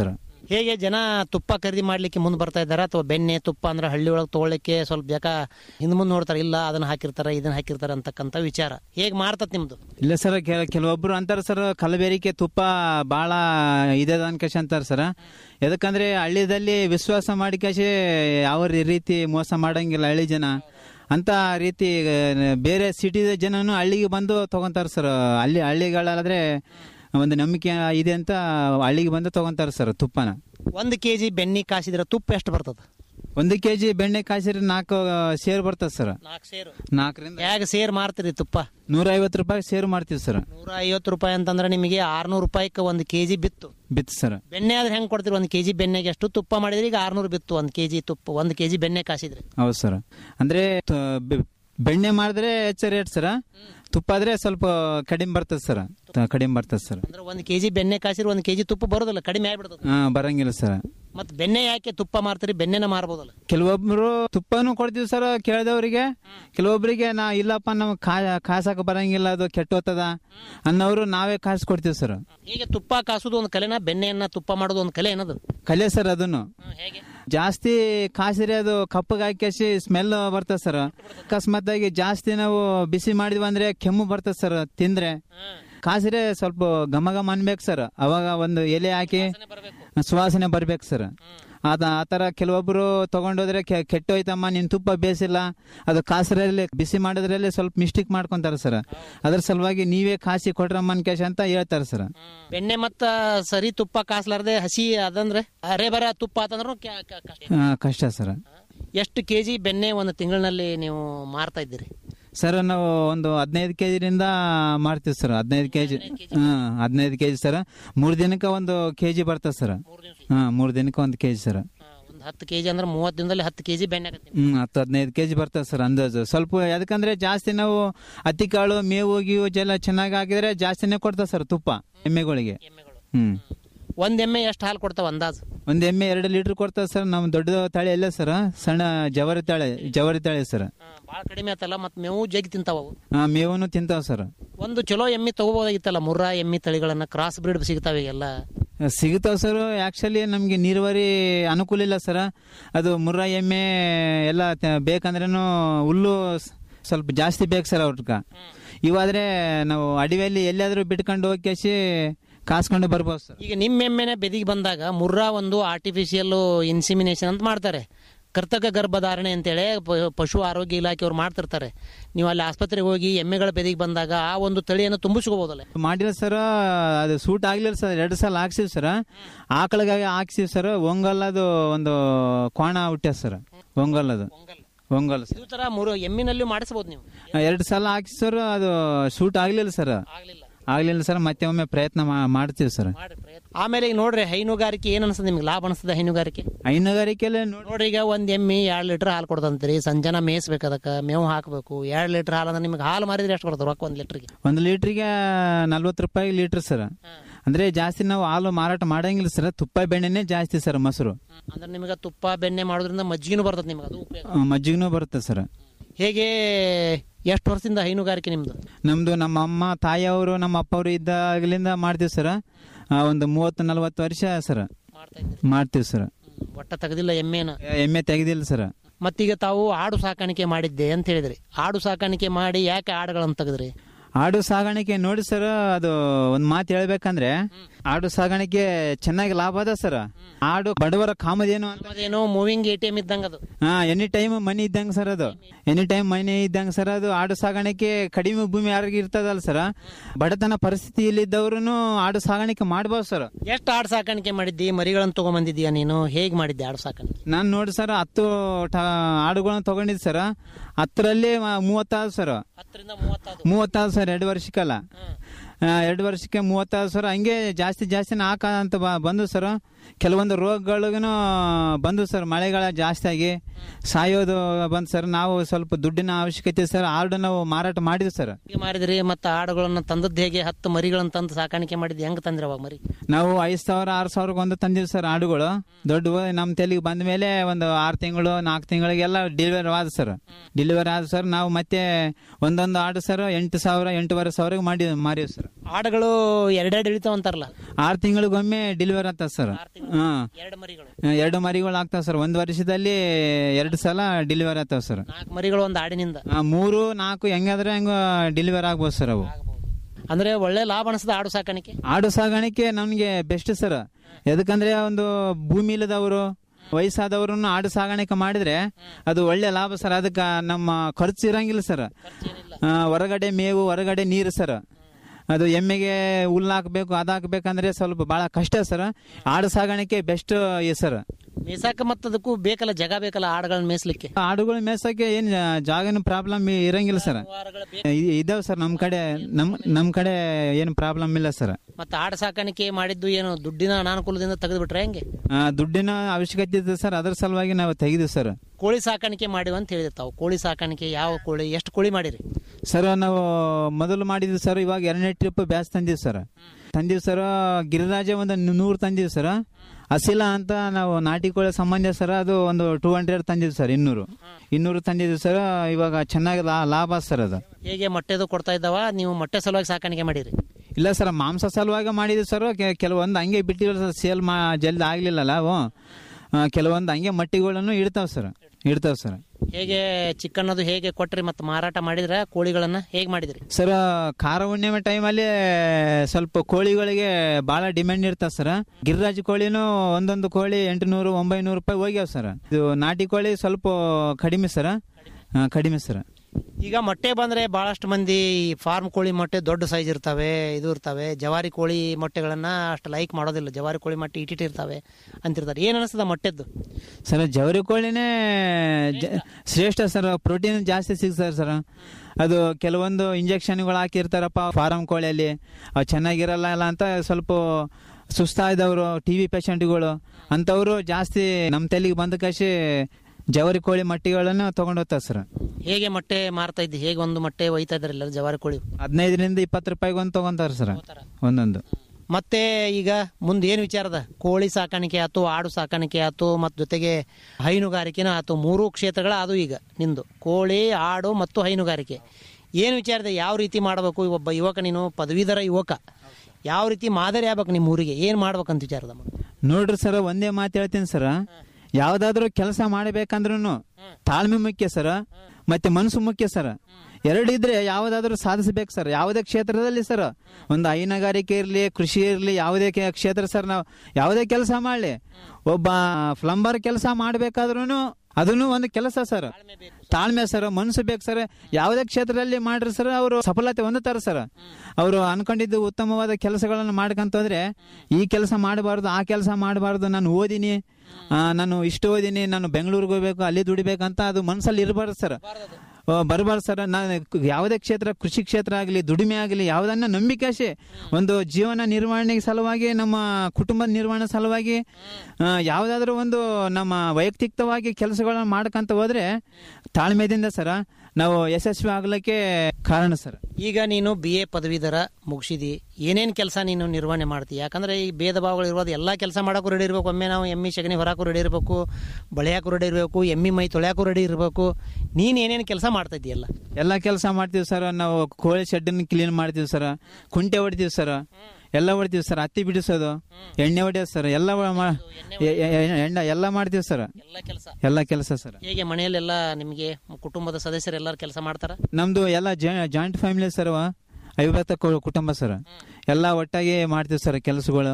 ಹೇಗೆ ಜನ ತುಪ್ಪ ಖರೀದಿ ಮಾಡ್ಲಿಕ್ಕೆ ಮುಂದೆ ಬರ್ತಾ ಇದ್ದಾರಾ ಅಥವಾ ಬೆಣ್ಣೆ ತುಪ್ಪ ಅಂದ್ರೆ ಹಳ್ಳಿ ಒಳಗೆ ತಗೊಳ್ಳಿಕ್ಕೆ ಸ್ವಲ್ಪ ಜಕ ಹಿಂದ್ ಮುಂದೆ ನೋಡ್ತಾರೆ ಇಲ್ಲ ಅದನ್ನ ಹಾಕಿರ್ತಾರೆ ಇದನ್ನ ಹಾಕಿರ್ತಾರೆ ಅಂತಕ್ಕಂಥ ವಿಚಾರ ಹೇಗೆ ಮಾರ್ತತ್ ನಿಮ್ದು ಇಲ್ಲ ಸರ್ ಕೆಲವೊಬ್ರು ಅಂತಾರೆ ಸರ್ ಕಲಬೇರಿಕೆ ತುಪ್ಪ ಭಾಳ ಇದೆ ಅನ್ಕೇಶ್ ಅಂತಾರೆ ಸರ್ ಯಾಕಂದ್ರೆ ಹಳ್ಳಿದಲ್ಲಿ ವಿಶ್ವಾಸ ಮಾಡಿ ಕಾಶಿ ಯಾವ ರೀತಿ ಮೋಸ ಮಾಡಂಗಿಲ್ಲ ಹಳ್ಳಿ ಜನ ಅಂತ ರೀತಿ ಆ, ಬೇರೆ ಸಿಟಿ ಜನನು ಹಳ್ಳಿಗೆ ಬಂದು ತಗೊಂತಾರೆ ಸರ್ ಹಳ್ಳಿ ಹಳ್ಳಿಗಳಾದ್ರೆ ಒಂದು ನಂಬಿಕೆ ಇದೆ ಅಂತ ಹಳ್ಳಿಗೆ ಬಂದು ತಗೊಂತಾರೆ ಸರ್ ತುಪ್ಪನ ಒಂದು ಕೆ ಜಿ ಬೆಣ್ಣೆ ಕಾಸಿದ್ರೆ ತುಪ್ಪ ಎಷ್ಟು ಬರ್ತದೆ ಒಂದು ಕೆ ಜಿ ಬೆಣ್ಣೆ ಕಾಸಿದ್ರೆ ನಾಲ್ಕು ಸೇರು ಬರ್ತದೆ ಸರ್ ನಾಲ್ಕು ಸೇರು ನಾಲ್ಕರಿಂದ ಹೇಗೆ ಸೇರ್ ಮಾರ್ತೀರಿ ತುಪ್ಪ ನೂರ ಐವತ್ತು ರೂಪಾಯಿ ಸೇರು ಮಾಡ್ತೀವಿ ಸರ್ ನೂರ ಐವತ್ತು ರೂಪಾಯಿ ಅಂತಂದ್ರೆ ನಿಮಗೆ ಆರ್ನೂರು ರೂಪಾಯಿಗೆ ಒಂದು ಕೆ ಜಿ ಬಿತ್ತು ಬಿತ್ತು ಸರ್ ಬೆಣ್ಣೆ ಆದ್ರೆ ಹೆಂಗೆ ಕೊಡ್ತೀರಿ ಒಂದು ಕೆ ಜಿ ಬೆಣ್ಣೆಗೆ ಎಷ್ಟು ತುಪ್ಪ ಮಾಡಿದ್ರೆ ಈಗ ಆರ್ನೂರು ಬಿತ್ತು ಒಂದು ಕೆ ಜಿ ತುಪ್ಪ ಒಂದು ಕೆ ಜಿ ಬೆಣ್ಣೆ ಕಾಸಿದ್ರೆ ಹೌದು ಸರ್ ಅಂದ್ರೆ ತ- ಬೆ- ಬೆಣ್ಣೆ ಮಾಡಿದ್ರೆ ಹೆಚ್ಚು ರೇಟ್ ಸರ್ ತುಪ್ಪ ಆದ್ರೆ ಸ್ವಲ್ಪ ಕಡಿಮೆ ಬರ್ತದೆ ಸರ್ ತ- ಕಡಿಮೆ ಬರ್ತದೆ ಸರ್ ಅಂದ್ರೆ ಒಂದು ಕೆ ಜಿ ಬೆಣ್ಣೆ ಕಾಸಿದ್ರೆ ಒಂದು ಕೆ ಜಿ ತುಪ್ಪ ಬರೋದಿಲ್ಲ ಕಡಿಮೆ ಆಗ್ಬಿಡ್ತದೆ ಹಾ ಬರಂಗಿಲ್ಲ ಸರ್ ಮತ್ತೆ ಬೆಣ್ಣೆ ಯಾಕೆ ತುಪ್ಪ ಮಾರ್ತೀರಿ ಬೆಣ್ಣೆನ ಮಾರ್ಬೋದಲ್ಲ ಕೆಲವೊಬ್ರು ತುಪ್ಪನೂ ಕೊಡ್ತೀವಿ ಸರ್ ಕೇಳಿದವರಿಗೆ ಕೆಲವೊಬ್ಬರಿಗೆ ನಾ ಇಲ್ಲಪ್ಪ ನಮ್ಗೆ ಕಾ ಕಾಸಕ್ಕೆ ಬರಂಗಿಲ್ಲ ಅದು ಕೆಟ್ಟೋತದ ಅನ್ನೋರು ನಾವೇ ಕಾಸು ಕೊಡ್ತೀವಿ ಸರ್ ಹೀಗೆ ತುಪ್ಪ ಕಾಸೋದು ಒಂದು ಕಲೆನ ಬೆಣ್ಣೆಯನ್ನ ತುಪ್ಪ ಮಾಡೋದು ಒಂದು ಕಲೆ ಏನದು ಕಲೆ ಸರ್ ಅದನ್ನು ಹೇಗೆ ಜಾಸ್ತಿ ಕಾಸಿರಿ ಅದು ಕಪ್ಪಗೆ ಹಾಕಿ ಸ್ಮೆಲ್ ಬರ್ತದೆ ಸರ್ ಅಕಸ್ಮಾತ್ ಆಗಿ ಜಾಸ್ತಿ ನಾವು ಬಿಸಿ ಮಾಡಿದ್ವಿ ಅಂದ್ರೆ ಕೆಮ್ಮು ಬರ್ತದೆ ಸರ್ ತಿಂದ್ರೆ ಕಾಸಿರೆ ಸ್ವಲ್ಪ ಘಮ ಘಮ ಅನ್ಬೇಕು ಸರ್ ಅವಾಗ ಒಂದು ಎಲೆ ಹಾಕಿ ಸುವಾಸನೆ ಬರ್ಬೇಕು ಸರ್ ಅದ ಆ ತರ ಕೆಲವೊಬ್ರು ತಗೊಂಡೋದ್ರೆ ಕೆ- ಕೆಟ್ಟೋಯ್ತಮ್ಮ ನಿನ್ ತುಪ್ಪ ಬೇಸಿಲ್ಲ ಅದು ಕಾಸರಲ್ಲಿ ಬಿಸಿ ಮಾಡೋದ್ರಲ್ಲಿ ಸ್ವಲ್ಪ ಮಿಸ್ಟೇಕ್ ಮಾಡ್ಕೊಂತಾರೆ ಸರ್ ಅದ್ರ ಸಲುವಾಗಿ ನೀವೇ ಕಾಸಿ ಕೊಡ್ರಮ್ಮ ಅನ್ಕೇಶ ಅಂತ ಹೇಳ್ತಾರೆ ಸರ್ ಬೆಣ್ಣೆ ಮತ್ತ ಸರಿ ತುಪ್ಪ ಕಾಸ್ಲಾರ್ದೆ ಹಸಿ ಅದಂದ್ರೆ ಅರೆ ಬರ ತುಪ್ಪ ಆತಂದ್ರು ಕ್ಯಾ- ಕ- ಕಷ್ಟ. ಆ, ಕಷ್ಟ ಸರ್ ಎಷ್ಟು ಕೆ ಜಿ ಬೆಣ್ಣೆ ಒಂದು ತಿಂಗಳಿನಲ್ಲಿ ನೀವು ಮಾರ್ತಾ ಇದ್ದೀರಿ ಸರ್ ನಾವು ಒಂದು ಹದಿನೈದು ಕೆ ಜಿರಿಂದ ಮಾಡ್ತೀವಿ ಸರ್ ಹದಿನೈದು ಕೆ ಜಿ ಹಾಂ ಹದಿನೈದು ಕೆ ಜಿ ಸರ್ ಮೂರು ದಿನಕ್ಕೆ ಒಂದು ಕೆ ಜಿ ಬರ್ತದೆ ಸರ್ ಹಾಂ ಮೂರು ದಿನಕ್ಕೆ ಒಂದು ಕೆ ಜಿ ಸರ್ ಒಂದು ಹತ್ತು ಕೆ ಜಿ ಅಂದ್ರೆ ಮೂವತ್ತು ದಿನದಲ್ಲಿ ಹತ್ತು ಕೆ ಜಿ ಬೆಣ್ಣೆ ಆಗತ್ತೆ ಹ್ಮ್ ಹತ್ತು ಹದಿನೈದು ಕೆ ಜಿ ಬರ್ತದೆ ಸರ್ ಅಂದಾಜು ಸ್ವಲ್ಪ ಯಾಕಂದ್ರೆ ಜಾಸ್ತಿ ನಾವು ಹತ್ತಿ ಕಾಳು ಮೇವು ಗೀವು ಎಲ್ಲ ಚೆನ್ನಾಗಿ ಹಾಕಿದ್ರೆ ಜಾಸ್ತಿನೇ ಕೊಡ್ತದೆ ಸರ್ ತುಪ್ಪ ಎಮ್ಮೆಗಳಿಗೆ ಹ್ಮ್ ಒಂದ್ ಎಮ್ಮೆ ಎಷ್ಟು ಹಾಲು ಕೊಡ್ತಾವ ಅಂದಾಜು ಒಂದ್ ಎಮ್ಮೆ ಎರಡು ಲೀಟರ್ ಕೊಡ್ತದೆ ಸರ್ ನಮ್ ದೊಡ್ಡ ತಳಿ ಎಲ್ಲ ಸರ್ ಸಣ್ಣ ಜವರಿ ತಳಿ ಜವರಿ ತಳಿ ಸರ್ ಭಾಳ ಕಡಿಮೆ ಆತಲ್ಲ ಮತ್ತೆ ಮೇವು ಜಗ್ಗಿ ತಿಂತಾವ ಅವು ಹಾ ಮೇವನ್ನು ತಿಂತಾವ ಸರ್ ಒಂದು ಚಲೋ ಎಮ್ಮಿ ತಗೋಬೋದಾಗಿತ್ತಲ್ಲ ಮುರ್ರಾ ಎಮ್ಮಿ ತಳಿಗಳನ್ನ ಕ್ರಾಸ್ ಬ್ರೀಡ್ ಸಿಗ್ತಾವೆ ಎಲ್ಲ ಸಿಗುತ್ತಾವ ಸರ್ ಆಕ್ಚುಲಿ ನಮಗೆ ನೀರಾವರಿ ಅನುಕೂಲ ಇಲ್ಲ ಸರ್ ಅದು ಮುರ್ರಾ ಎಮ್ಮೆ ಎಲ್ಲ ತ- ಬೇಕಂದ್ರೇನು ಹುಲ್ಲು ಸ್- ಸ್ವಲ್ಪ ಜಾಸ್ತಿ ಬೇಕು ಸರ್ ಅವ್ರಕ್ಕ ಇವಾದ್ರೆ ನಾವು ಅಡವಿಯಲ್ಲಿ ಎಲ್ಲಾದ್ರೂ ಬಿಟ್ಕೊಂಡು ಹೋಗಿ ಕಾಸ್ಕೊಂಡು ಬರ್ಬೋದು ಸರ್ ಈಗ ನಿಮ್ಮ ಎಮ್ಮೆನೆ ಬೆದಿಗೆ ಬಂದಾಗ ಮುರ್ರಾ ಒಂದು ಆರ್ಟಿಫಿಷಿಯಲ್ ಇನ್ಸಿಮಿನೇಷನ್ ಅಂತ ಮಾಡ್ತಾರೆ ಕರ್ತಕ ಗರ್ಭಧಾರಣೆ ಅಂತೇಳಿ ಪ- ಪಶು ಆರೋಗ್ಯ ಇಲಾಖೆಯವ್ರು ಮಾಡ್ತಿರ್ತಾರೆ ನೀವು ಅಲ್ಲಿ ಆಸ್ಪತ್ರೆಗೆ ಹೋಗಿ ಎಮ್ಮೆಗಳ ಬೆದಿಗೆ ಬಂದಾಗ ಆ ಒಂದು ತಳಿಯನ್ನು ತುಂಬಿಸ್ಕೋಬೋದಲ್ಲ ಮಾಡಿಲ್ಲ ಸರ್ ಅದು ಸೂಟ್ ಆಗ್ಲಿಲ್ಲ ಸರ್ ಎರಡು ಸಲ ಹಾಕ್ಸಿವಿ ಸರ್ ಆಕಳಿಗಾಗಿ ಹಾಕ್ಸಿವಿ ಸರ್ ಒಂಗಲ್ ಅದು ಒಂದು ಕೋಣ ಹುಟ್ಟ್ಯ ಸರ್ ಒಂಗಲ್ ಅದು ಒಂಗಲ್ ಇದು ತರ ಮೂರು ಎಮ್ಮಿನಲ್ಲೂ ಮಾಡಿಸ್ಬೋದು ನೀವು ಎರಡು ಸಲ ಹಾಕಿ ಸರ್ ಅದು ಸೂಟ್ ಆಗ್ಲಿಲ್ಲ ಸರ್ ಆಗ್ಲಿಲ್ಲ ಸರ್ ಮತ್ತೆ ಒಮ್ಮೆ ಪ್ರಯತ್ನ ಮಾ- ಮಾಡ್ತೀವಿ ಸರ್ ಆಮೇಲೆ ಈಗ ನೋಡ್ರಿ ಹೈನುಗಾರಿಕೆ ಏನ್ ಅನ್ಸ್ತದೆ ನಿಮ್ಗೆ ಲಾಭ ಅನಿಸ್ತದೆ ಹೈನುಗಾರಿಕೆ ಹೈನುಗಾರಿಕೆಲ್ಲ ನೋಡ್ರಿ ಈಗ ಒಂದ್ ಎಮ್ಮಿ ಎರಡ್ ಲೀಟರ್ ಹಾಲು ಕೊಡ್ತಂತ್ರಿ ಸಂಜನ ಮೇಯಿಸ್ಬೇಕು ಅದಕ್ಕೆ ಮೇವು ಹಾಕಬೇಕು ಎರಡ್ ಲೀಟರ್ ಹಾಲು ಅಂದ್ರೆ ನಿಮ್ಗೆ ಹಾಲು ಮಾರಿದ್ರೆ ಎಷ್ಟು ಬರ್ತದೆ ರೊಕ್ಕ ಒಂದ್ ಲೀಟರ್ಗೆ ಒಂದು ಲೀಟ್ರಿಗೆ ನಲ್ವತ್ತು ರೂಪಾಯಿ ಲೀಟರ್ ಸರ್ ಅಂದ್ರೆ ಜಾಸ್ತಿ ನಾವು ಹಾಲು ಮಾರಾಟ ಮಾಡಂಗಿಲ್ಲ ಸರ್ ತುಪ್ಪ ಬೆಣ್ಣೆನೆ ಜಾಸ್ತಿ ಸರ್ ಮೊಸರು ಅಂದ್ರೆ ನಿಮಗೆ ತುಪ್ಪ ಬೆಣ್ಣೆ ಮಾಡೋದ್ರಿಂದ ಮಜ್ಜಿಗೆನೂ ಬರ್ತದೆ ನಿಮ್ಗೆ ಅದು ಉಪಯೋಗ ಆ, ಮಜ್ಜಿಗೆನೂ ಬರುತ್ತೆ ಸರ್ ಹೇಗೆ ಎಷ್ಟು ವರ್ಷದಿಂದ ಹೈನುಗಾರಿಕೆ ನಿಮ್ದು ನಮ್ದು ನಮ್ಮ ಅಮ್ಮ ತಾಯಿಯವರು ನಮ್ಮ ಅಪ್ಪವರು ಇದ್ದಾಗಲಿಂದ ಮಾಡ್ತೀವಿ ಸರ್ ಆ, ಒಂದು ಮೂವತ್ತು ನಲ್ವತ್ತು ವರ್ಷ ಸರ್ ಮಾಡ್ತೀವಿ ಸರ್ ಒಟ್ಟ ತೆಗೆದಿಲ್ಲ ಎಮ್ಮೆನ ಎಮ್ಮೆ ತೆಗೆದಿಲ್ಲ ಸರ್ ಮತ್ತೀಗ ತಾವು ಆಡು ಸಾಕಾಣಿಕೆ ಮಾಡಿದ್ದೆ ಅಂತ ಹೇಳಿದ್ರಿ ಆಡು ಸಾಕಾಣಿಕೆ ಮಾಡಿ ಯಾಕೆ ಆಡುಗಳನ್ನ ತೆಗೆದ್ರಿ ಆಡು ಸಾಗಾಣಿಕೆ ನೋಡಿ ಸರ್ ಅದು ಒಂದ್ ಮಾತು ಹೇಳ್ಬೇಕಂದ್ರೆ ಆಡು ಸಾಗಾಣಿಕೆ ಚೆನ್ನಾಗಿ ಲಾಭ ಅದ ಸರ್ ಆಡು ಬಡವರ ಕಾಮಧೇನು ಅಂತ ಅದೇನೋ ಮೂವಿಂಗ್ ಎ ಟಿ ಎಮ್ ಇದ್ದಂಗ ಅದು ಹಾ ಎನಿ ಟೈಮ್ ಮನಿ ಇದ್ದಂಗೆ ಸರ್ ಅದು ಎನಿ ಟೈಮ್ ಮನಿ ಇದ್ದಂಗೆ ಸರ್ ಅದು ಆಡು ಸಾಗಾಣಿಕೆ ಕಡಿಮೆ ಭೂಮಿ ಯಾರಿಗೆ ಇರ್ತದಲ್ಲ ಸರ್ ಬಡತನ ಪರಿಸ್ಥಿತಿಯಲ್ಲಿದ್ದವ್ರು ಆಡು ಸಾಗಾಣಿಕೆ ಮಾಡ್ಬೋದು ಸರ್ ಎಷ್ಟು ಆಡು ಸಾಕಾಣಿಕೆ ಮಾಡಿದ್ದಿ ಮರಿಗಳನ್ನ ತಗೊಂಬಂದಿದ್ದೀಯಾ ನೀನು ಹೇಗೆ ಮಾಡಿದ್ದೆ ಆಡು ಸಾಕಾಣಿಕೆ ನಾನು ನೋಡಿ ಸರ್ ಹತ್ತು ಟ- ಆಡುಗಳನ್ನ ತಗೊಂಡಿದ್ದು ಸರ್ ಹತ್ತರಲ್ಲಿ ಮೂವತ್ತಾರು ಸರ್ ಹತ್ತರಿಂದ ಮೂವತ್ತಾದ್ರು ಮೂವತ್ತಾರು ಸರ್ ಎರಡು ವರ್ಷಕ್ಕಲ್ಲ ಆ, ಎರಡು ವರ್ಷಕ್ಕೆ ಮೂವತ್ತಾರು ಸರ್ ಹಂಗೆ ಜಾಸ್ತಿ ಜಾಸ್ತಿನ ಹಾಕ ಅಂತ ಬ- ಬಂದು ಸರ್ ಕೆಲವೊಂದು ರೋಗಗಳಿಗೂ ಬಂದು ಸರ್ ಮಳೆಗಾಲ ಜಾಸ್ತಿ ಆಗಿ ಸಾಯೋದು ಬಂದು ಸರ್ ನಾವು ಸ್ವಲ್ಪ ದುಡ್ಡಿನ ಅವಶ್ಯಕತೆ ಸರ್ ಆರ್ಡು ನಾವು ಮಾರಾಟ ಮಾಡಿದ್ವಿ ಸರ್ ಹೇಗೆ ಮಾರಿದ್ರಿ ಮತ್ತೆ ಆಡುಗಳನ್ನ ತಂದದ್ದು ಹೇಗೆ ಹತ್ತು ಮರಿಗಳನ್ನ ತಂದು ಸಾಕಾಣಿಕೆ ಮಾಡಿದ್ದೆ ಹೆಂಗ್ ತಂದ್ರಿ ಅವಾಗ ಮರಿ ನಾವು ಐದು ಸಾವಿರ ಆರು ಸಾವಿರಕ್ಕೆ ಒಂದು ತಂದಿವಿ ಸರ್ ಆಡುಗಳು ದೊಡ್ಡವು ನಮ್ಮ ತೆಲಿಗೆ ಬಂದ ಮೇಲೆ ಒಂದು ಆರು ತಿಂಗಳು ನಾಲ್ಕು ತಿಂಗಳಿಗೆಲ್ಲ ಡೆಲಿವರಿ ಆದ ಸರ್ ಡೆಲಿವರಿ ಆದ ಸರ್ ನಾವು ಮತ್ತೆ ಒಂದೊಂದು ಆಡು ಸರ್ ಎಂಟು ಸಾವಿರ ಎಂಟೂವರೆ ಸಾವಿರಕ್ಕೆ ಮಾಡಿ ಮಾರೀವಿ ಸರ್ ಆಡುಗಳು ಎರಡೆರಡು ಇಳಿತಾವ ಅಂತಾರಲ್ಲ ಆರು ತಿಂಗಳಿಗೊಮ್ಮೆ ಡೆಲಿವರಿ ಆಗ್ತದೆ ಸರ್ ಆರು ಹಾ ಎರಡು ಮರಿಗಳು ಎರಡು ಮರಿಗಳು ಆಗ್ತಾವ ಸರ್ ಒಂದು ವರ್ಷದಲ್ಲಿ ಎರಡು ಸಲ ಡೆಲಿವರಿ ಆಗ್ತಾವ ಸರ್ ನಾಲ್ಕು ಮರಿಗಳು ಒಂದು ಆಡಿನಿಂದ ಆ, ಮೂರು ನಾಲ್ಕು ಹೆಂಗಾದ್ರೆ ಹಂಗ ಡೆಲಿವರಿ ಆಗ್ಬೋದು ಸರ್ ಅವು ಅಂದ್ರೆ ಒಳ್ಳೆ ಲಾಭ ಅನಿಸ್ತದ ಆಡು ಸಾಕಾಣಿಕೆ ಆಡು ಸಾಗಾಣಿಕೆ ನಮಗೆ ಬೆಸ್ಟ್ ಸರ್ ಎದಕ್ಕಂದ್ರೆ ಒಂದು ಭೂಮಿ ಇಲ್ಲದವರು ವಯಸ್ಸಾದವ್ರನ್ನ ಆಡು ಸಾಗಾಣಿಕೆ ಮಾಡಿದ್ರೆ ಅದು ಒಳ್ಳೆ ಲಾಭ ಸರ್ ಅದಕ್ಕೆ ನಮ್ಮ ಖರ್ಚು ಇರಂಗಿಲ್ಲ ಸರ್ ಆ, ಹೊರಗಡೆ ಮೇವು ಹೊರಗಡೆ ನೀರು ಸರ್ ಅದು ಎಮ್ಮೆಗೆ ಹುಲ್ಲು ಹಾಕ್ಬೇಕು ಅದು ಹಾಕ್ಬೇಕಂದ್ರೆ ಸ್ವಲ್ಪ ಬಹಳ ಕಷ್ಟ ಸರ್ ಆಡು ಸಾಗಾಣಿಕೆ ಬೆಸ್ಟ್ ಸರ್ ಮೇಸಾಕ ಮತ್ತ ಅದಕ್ಕೂ ಬೇಕಲ್ಲ ಜಗ ಬೇಕಲ್ಲ ಆಡುಗಳನ್ನ ಮೇಯ್ಸ್ಲಿಕ್ಕೆ ಆಡುಗಳು ಮೇಸಕ್ಕೆ ಏನ್ ಜಾಗನ ಪ್ರಾಬ್ಲಮ್ ಇರಂಗಿಲ್ಲ ಸರ್ ಇದಾವೆ ಸರ್ ನಮ್ಮ ಕಡೆ ನಮ್ ನಮ್ ಕಡೆ ಏನು ಪ್ರಾಬ್ಲಮ್ ಇಲ್ಲ ಸರ್ ಮತ್ತೆ ಆಡು ಸಾಕಾಣಿಕೆ ಮಾಡಿದ್ದು ಏನು ದುಡ್ಡಿನ ಅನಾನುಕೂಲದಿಂದ ತೆಗೆದು ಬಿಟ್ರೆ ಹೆಂಗೆ ಆ, ದುಡ್ಡಿನ ಅವಶ್ಯಕತೆ ಇದೆ ಸರ್ ಅದ್ರ ಸಲುವಾಗಿ ನಾವು ತೆಗೆದಿವಿ ಸರ್ ಕೋಳಿ ಸಾಕಾಣಿಕೆ ಮಾಡಿವ ಅಂತ ಹೇಳಿದೆ ತಾವು ಕೋಳಿ ಸಾಕಾಣಿಕೆ ಯಾವ ಕೋಳಿ ಎಷ್ಟು ಕೋಳಿ ಮಾಡಿರಿ ಸರ್ ನಾವು ಮೊದಲು ಮಾಡಿದ್ವಿ ಸರ್ ಇವಾಗ ಎರಡನೇ ಟ್ರಿಪ್ ಬ್ಯಾಸ್ ತಂದಿವಿ ಸರ್ ತಂದಿವಿ ಸರ್ ಗಿರಿರಾಜ ಒಂದು ನೂರು ತಂದಿವಿ ಸರ್ ಅಸಿಲ ಅಂತ ನಾವು ನಾಟಿ ಕೋಳಿ ಸಂಬಂಧ ಸರ್ ಅದು ಒಂದು ಟೂ ಹಂಡ್ರೆಡ್ ತಂದಿದ್ವಿ ಸರ್ ಇನ್ನೂರು ಇನ್ನೂರು ತಂದಿದ್ವಿ ಸರ್ ಇವಾಗ ಚೆನ್ನಾಗಿ ಲಾ- ಲಾಭ ಸರ್ ಅದು ಹೇಗೆ ಮೊಟ್ಟೆದು ಕೊಡ್ತಾ ಇದ್ದಾವ ನೀವು ಮೊಟ್ಟೆ ಸಲುವಾಗಿ ಸಾಕಾಣಿಕೆ ಮಾಡಿರಿ ಇಲ್ಲ ಸರ್ ಮಾಂಸ ಸಲುವಾಗಿ ಮಾಡಿದ್ವಿ ಸರ್ ಕೆ- ಕೆಲವೊಂದು ಹಂಗೆ ಬಿಟ್ಟಿಲ್ಲ ಸರ್ ಸೇಲ್ ಮಾ ಜಲ್ದಿ ಆಗ್ಲಿಲ್ಲಲ್ಲ ಅವು ಆ, ಕೆಲವೊಂದು ಹಂಗೆ ಮಟ್ಟಿಗಳನ್ನು ಇಡ್ತಾವ ಸರ್ ಇಡ್ತಾವ ಸರ್ ಹೇಗೆ ಚಿಕನ್ ಅದು ಹೇಗೆ ಕೊಟ್ರಿ ಮತ್ತೆ ಮಾರಾಟ ಮಾಡಿದ್ರ ಕೋಳಿಗಳನ್ನ ಹೇಗೆ ಮಾಡಿದ್ರಿ ಸರ್ ಖಾರ ಹುಣ್ಣಿಮೆ ಟೈಮಲ್ಲಿ ಸ್ವಲ್ಪ ಕೋಳಿಗಳಿಗೆ ಭಾಳ ಡಿಮ್ಯಾಂಡ್ ಇರ್ತದೆ ಸರ್ ಗಿರಿರಾಜ ಕೋಳಿನೂ ಒಂದೊಂದು ಕೋಳಿ ಎಂಟುನೂರು ಒಂಬೈನೂರು ರೂಪಾಯಿ ಹೋಗ್ಯಾವ ಸರ್ ಇದು ನಾಟಿ ಕೋಳಿ ಸ್ವಲ್ಪ ಕಡಿಮೆ ಸರ್ ಆ, ಕಡಿಮೆ ಸರ್ ಈಗ ಮೊಟ್ಟೆ ಬಂದ್ರೆ ಬಹಳಷ್ಟು ಮಂದಿ ಈ ಫಾರ್ಮ್ ಕೋಳಿ ಮೊಟ್ಟೆ ದೊಡ್ಡ ಸೈಜ್ ಇರ್ತವೆ ಇದು ಇರ್ತವೆ ಜವಾರಿ ಕೋಳಿ ಮೊಟ್ಟೆಗಳನ್ನ ಅಷ್ಟು ಲೈಕ್ ಮಾಡೋದಿಲ್ಲ ಜವಾರಿ ಕೋಳಿ ಮೊಟ್ಟೆ ಇಟ್ಟಿಟ್ಟು ಇರ್ತವೆ ಅಂತಿರ್ತಾರೆ ಏನ್ ಅನಿಸ್ತದ ಮೊಟ್ಟೆದ್ದು ಸರ್ ಜವರಿ ಕೋಳಿನೇ ಜ- ಶ್ರೇಷ್ಠ ಸರ್ ಪ್ರೋಟೀನ್ ಜಾಸ್ತಿ ಸಿಗ್ತದೆ ಸರ್ ಅದು ಕೆಲವೊಂದು ಇಂಜೆಕ್ಷನ್ಗಳು ಹಾಕಿರ್ತಾರಪ್ಪ ಫಾರಂ ಕೋಳಿಯಲ್ಲಿ ಅವು ಚೆನ್ನಾಗಿರಲ್ಲ ಅಲ್ಲ ಅಂತ ಸ್ವಲ್ಪ ಸುಸ್ತಾದವರು ಟಿ ವಿ ಪೇಷಂಟ್ಗಳು ಅಂಥವರು ಜಾಸ್ತಿ ನಮ್ಮ ತಲೆಗೆ ಬಂದ ಕಾಶಿ ಜವರಿ ಕೋಳಿ ಮಟ್ಟಿಗಳನ್ನು ತಗೊಂಡು ಹೋಗ್ತಾರೆ ಸರ್ ಹೇಗೆ ಮೊಟ್ಟೆ ಮಾರ್ತಾ ಇದ್ದಿ ಹೇಗೆ ಒಂದು ಮೊಟ್ಟೆ ಒಯ್ತಾ ಇದ್ರಲ್ಲ ಜವಾರಿ ಕೋಳಿ ಹದಿನೈದರಿಂದ ಇಪ್ಪತ್ತು ರೂಪಾಯಿಗೆ ಒಂದು ತಗೊಂತಾರೆ ಸರ್ ಒಂದೊಂದು ಮತ್ತೆ ಈಗ ಮುಂದೆ ಏನು ವಿಚಾರದ ಕೋಳಿ ಸಾಕಾಣಿಕೆ ಆಯ್ತು ಆಡು ಸಾಕಾಣಿಕೆ ಆಯ್ತು ಮತ್ತು ಜೊತೆಗೆ ಹೈನುಗಾರಿಕೆನೂ ಆಯ್ತು ಮೂರು ಕ್ಷೇತ್ರಗಳ ಅದು ಈಗ ನಿಂದು ಕೋಳಿ ಆಡು ಮತ್ತು ಹೈನುಗಾರಿಕೆ ಏನು ವಿಚಾರದ ಯಾವ ರೀತಿ ಮಾಡಬೇಕು ಒಬ್ಬ ಯುವಕ ನೀನು ಪದವೀಧರ ಯುವಕ ಯಾವ ರೀತಿ ಮಾದರಿ ಆಗ್ಬೇಕು ನಿಮ್ಮ ಊರಿಗೆ ಏನು ಮಾಡ್ಬೇಕಂತ ವಿಚಾರದ ನೋಡ್ರಿ ಸರ್ ಒಂದೇ ಮಾತು ಹೇಳ್ತೀನಿ ಸರ್ ಯಾವ್ದಾದ್ರು ಕೆಲಸ ಮಾಡಬೇಕಂದ್ರೂ ತಾಳ್ಮೆ ಮುಖ್ಯ ಸರ್ ಮತ್ತೆ ಮನಸ್ಸು ಮುಖ್ಯ ಸರ್ ಎರಡು ಇದ್ರೆ ಯಾವ್ದಾದ್ರು ಸಾಧಿಸಬೇಕು ಸರ್ ಯಾವುದೇ ಕ್ಷೇತ್ರದಲ್ಲಿ ಸರ್ ಒಂದು ಹೈನುಗಾರಿಕೆ ಇರಲಿ ಕೃಷಿ ಇರಲಿ ಯಾವುದೇ ಕೆ- ಕ್ಷೇತ್ರ ಸರ್ ನಾವು ಯಾವುದೇ ಕೆಲಸ ಮಾಡಲಿ ಒಬ್ಬ ಪ್ಲಂಬರ್ ಕೆಲಸ ಮಾಡಬೇಕಾದ್ರೂ ಅದನ್ನು ಒಂದು ಕೆಲಸ ಸರ್ ತಾಳ್ಮೆ ಸರ್ ಮನಸ್ಸು ಬೇಕು ಸರ್ ಯಾವುದೇ ಕ್ಷೇತ್ರದಲ್ಲಿ ಮಾಡ್ರಿ ಸರ್ ಅವರು ಸಫಲತೆ ಹೊಂದುತ್ತಾರೆ ಸರ್ ಅವರು ಅನ್ಕೊಂಡಿದ್ದು ಉತ್ತಮವಾದ ಕೆಲಸಗಳನ್ನು ಮಾಡ್ಕೊಂತ ಹೋದ್ರೆ ಈ ಕೆಲಸ ಮಾಡಬಾರ್ದು ಆ ಕೆಲಸ ಮಾಡಬಾರ್ದು ನಾನು ಓದಿನಿ ಆ, ನಾನು ಇಷ್ಟು ಓದಿನಿ ನಾನು ಬೆಂಗಳೂರಿಗೆ ಹೋಗ್ಬೇಕು ಅಲ್ಲಿ ದುಡಿಬೇಕಂತ ಅದು ಮನಸ್ಸಲ್ಲಿ ಇರಬಾರ್ದು ಸರ್ ಬರಬಾರ್ದು ಸರ್ ನಾನು ಕ- ಯಾವುದೇ ಕ್ಷೇತ್ರ ಕೃಷಿ ಕ್ಷೇತ್ರ ಆಗಲಿ ದುಡಿಮೆ ಆಗಲಿ ಯಾವುದನ್ನ ನಂಬಿಕೆ ಅಷ್ಟೇ ಒಂದು ಜೀವನ ನಿರ್ವಹಣೆ ಸಲುವಾಗಿ ನಮ್ಮ ಕುಟುಂಬದ ನಿರ್ವಹಣೆ ಸಲುವಾಗಿ ಆ, ಯಾವುದಾದ್ರೂ ಒಂದು ನಮ್ಮ ವೈಯಕ್ತಿಕವಾಗಿ ಕೆಲಸಗಳನ್ನ ಮಾಡ್ಕೊಂತ ಹೋದ್ರೆ ತಾಳ್ಮೆದಿಂದ ಸರ ನಾವು ಯಶಸ್ವಿ ಆಗ್ಲಿಕ್ಕೆ ಕಾರಣ ಸರ್ ಈಗ ನೀನು ಬಿ ಎ ಪದವೀಧರ ಮುಗಿಸಿದಿ ಏನೇನು ಕೆಲಸ ನೀನು ನಿರ್ವಹಣೆ ಮಾಡ್ತಿ ಯಾಕಂದ್ರೆ ಈ ಭೇದ ಭಾವಗಳು ಇರೋದು ಎಲ್ಲ ಕೆಲಸ ಮಾಡೋಕ್ಕೂ ರೆಡಿ ಇರಬೇಕು ಒಮ್ಮೆ ನಾವು ಎಮ್ಮಿ ಸಗಣಿ ಹೊರಕ್ಕೂ ರೆಡಿ ಇರಬೇಕು ಬಳೆಯಾಕೂ ರೆಡಿ ಇರಬೇಕು ಎಮ್ಮಿ ಮೈ ತೊಳೆಯಾಕೂ ರೆಡಿ ಇರಬೇಕು ನೀನು ಏನೇನು ಕೆಲಸ ಮಾಡ್ತಾ ಇದೆಯಲ್ಲ ಎಲ್ಲ ಕೆಲಸ ಮಾಡ್ತೀವಿ ಸರ್ ನಾವು ಕೋಳಿ ಶೆಡ್ಡನ್ನು ಕ್ಲೀನ್ ಮಾಡ್ತೀವಿ ಸರ್ ಕುಂಟೆ ಹೊಡಿತೀವಿ ಸರ್ ಎಲ್ಲ ಹೊಡಿತೀವಿ ಸರ್ ಹತ್ತಿ ಬಿಡಿಸೋದು ಎಣ್ಣೆ ಹೊಡಿಯೋದು ಸರ್ ಎಲ್ಲ ಮಾ- ಎ- ಎ- ಎ- ಎಣ್ಣೆ ಎಲ್ಲ ಮಾಡ್ತೀವಿ ಸರ್ ಎಲ್ಲ ಕೆಲಸ ಎಲ್ಲ ಕೆಲಸ ಸರ್ ಹೇಗೆ ಮನೆಯಲ್ಲೆಲ್ಲ ನಿಮಗೆ ಕುಟುಂಬದ ಸದಸ್ಯರು ಎಲ್ಲರೂ ಕೆಲಸ ಮಾಡ್ತಾರ ನಮ್ದು ಎಲ್ಲ ಜಾಯಿಂಟ್ ಫ್ಯಾಮಿಲಿ ಸರ್ ಐವತ್ತು ಕು- ಕುಟುಂಬ ಸರ್ ಎಲ್ಲ ಒಟ್ಟಾಗಿ ಮಾಡ್ತೀವಿ ಸರ್ ಕೆಲಸಗಳು